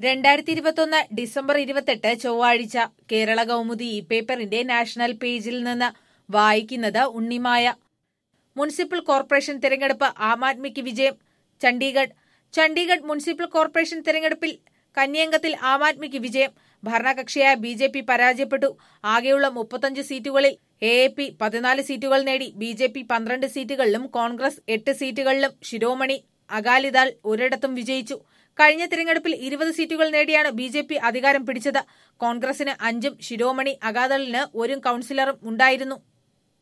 രണ്ടായിരത്തി ഇരുപത്തൊന്ന് ഡിസംബർ ഇരുപത്തെട്ട് ചൊവ്വാഴ്ച കേരള കൗമുദി ഈ പേപ്പറിന്റെ നാഷണൽ പേജിൽ നിന്ന് വായിക്കുന്നത് ഉണ്ണിമായ മുനിസിപ്പൽ കോർപ്പറേഷൻ തെരഞ്ഞെടുപ്പ് ആം ആദ്മിക്ക് വിജയം ചണ്ഡീഗഡ് ചണ്ഡീഗഡ് മുനിസിപ്പൽ കോർപ്പറേഷൻ തെരഞ്ഞെടുപ്പിൽ കന്യങ്കത്തിൽ ആം ആദ്മിക്ക് വിജയം ഭരണകക്ഷിയായ ബി ജെ പി പരാജയപ്പെട്ടു ആകെയുള്ള മുപ്പത്തഞ്ച് സീറ്റുകളിൽ എ എ പി പതിനാല് സീറ്റുകൾ നേടി ബി ജെ പി പന്ത്രണ്ട് സീറ്റുകളിലും കോൺഗ്രസ് എട്ട് സീറ്റുകളിലും ശിരോമണി അകാലിദൾ ഒരിടത്തും വിജയിച്ചു കഴിഞ്ഞ തിരഞ്ഞെടുപ്പിൽ ഇരുപത് സീറ്റുകൾ നേടിയാണ് ബി ജെ പി അധികാരം പിടിച്ചത് കോൺഗ്രസിന് അഞ്ചും ശിരോമണി അകാദളിന് ഒരു കൌൺസിലറും ഉണ്ടായിരുന്നു